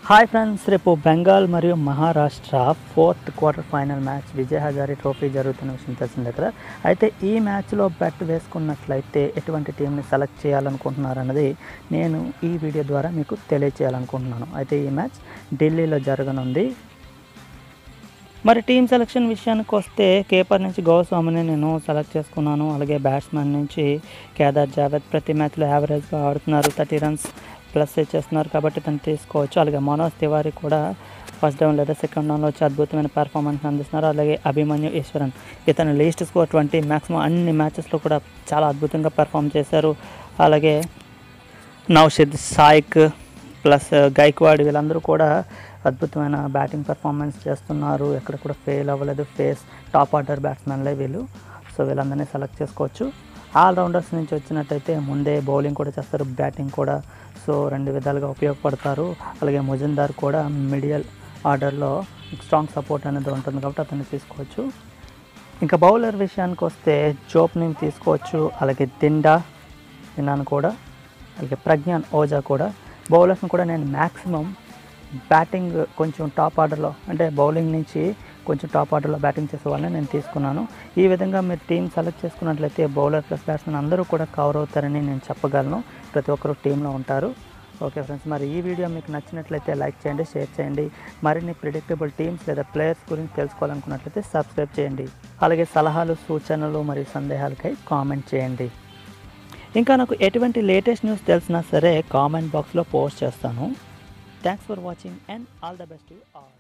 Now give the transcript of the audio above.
hi friends రేపు బెంగాల్ మరియు Maharashtra fourth quarter final match Vijay Hazare trophy జరుగుతున్న విషయం తెలిసిందే కదా అయితే ఈ మ్యాచ్లో బెట్ వేసుకున్నట్లయితే ఎటువంటి టీంని సెలెక్ట్ చేయాలనుకుంటున్నారు అన్నది నేను ఈ వీడియో ద్వారా మీకు తెలియచేయాలనుకుంటున్నాను అయితే ఈ మ్యాచ్ ఢిల్లీలో జరగనుంది మరి టీం సెలక్షన్ విషయానికి వస్తే కేపర్ నుంచి గౌస్వామిని నేను సెలెక్ట్ చేసుకున్నాను అలాగే బ్యాట్స్మెన్ నుంచి కేదార్ జావేద్ ప్రతి మ్యాచ్లో యావరేజ్గా ఆడుతున్నారు థర్టీ రన్స్ ప్లస్ చేస్తున్నారు కాబట్టి తను తీసుకోవచ్చు అలాగే మనోజ్ తివారీ కూడా ఫస్ట్ డౌన్ లేదా సెకండ్ డౌన్లో వచ్చి అద్భుతమైన పెర్ఫార్మెన్స్ అందిస్తున్నారు అలాగే అభిమన్యు ఈశ్వరన్ ఇతను లీస్ట్ స్కోర్ ట్వంటీ మ్యాక్సిమం అన్ని మ్యాచెస్లో కూడా చాలా అద్భుతంగా పెర్ఫామ్ చేశారు అలాగే నౌషద్ సాయిక్ ప్లస్ గైక్వాడ్ వీళ్ళందరూ కూడా అద్భుతమైన బ్యాటింగ్ పెర్ఫార్మెన్స్ చేస్తున్నారు ఎక్కడ కూడా ఫెయిల్ అవ్వలేదు ఫేస్ టాప్ ఆర్డర్ బ్యాట్స్మెన్లే వీళ్ళు సో వీళ్ళందరినీ సెలెక్ట్ చేసుకోవచ్చు ఆల్రౌండర్స్ నుంచి వచ్చినట్టయితే ముందే బౌలింగ్ కూడా చేస్తారు బ్యాటింగ్ కూడా సో రెండు విధాలుగా ఉపయోగపడతారు అలాగే ముజిందార్ కూడా మిడియల్ ఆర్డర్లో స్ట్రాంగ్ సపోర్ట్ అనేది ఉంటుంది కాబట్టి అతన్ని తీసుకోవచ్చు ఇంకా బౌలర్ విషయానికి వస్తే జోప్ని తీసుకోవచ్చు అలాగే దిండా తిన్నాను కూడా అలాగే ప్రజ్ఞాన్ ఓజా కూడా బౌలర్స్ని కూడా నేను మ్యాక్సిమం బ్యాటింగ్ కొంచెం టాప్ ఆర్డర్లో అంటే బౌలింగ్ నుంచి కొంచెం టాప్ ఆర్డర్లో బ్యాటింగ్ చేసే వాళ్ళని నేను తీసుకున్నాను ఈ విధంగా మీరు టీం సెలెక్ట్ చేసుకున్నట్లయితే బౌలర్ ప్లస్ బ్యాట్స్మెన్ అందరూ కూడా కవర్ అవుతారని నేను చెప్పగలను ప్రతి ఒక్కరు టీంలో ఉంటారు ఓకే ఫ్రెండ్స్ మరి ఈ వీడియో మీకు నచ్చినట్లయితే లైక్ చేయండి షేర్ చేయండి మరిన్ని ప్రిడిక్టబుల్ టీమ్స్ లేదా ప్లేయర్స్ గురించి తెలుసుకోవాలనుకున్నట్లయితే సబ్స్క్రైబ్ చేయండి అలాగే సలహాలు సూచనలు మరియు సందేహాలకై కామెంట్ చేయండి ఇంకా నాకు ఎటువంటి లేటెస్ట్ న్యూస్ తెలిసినా సరే కామెంట్ బాక్స్లో పోస్ట్ చేస్తాను thanks for watching and all the best to all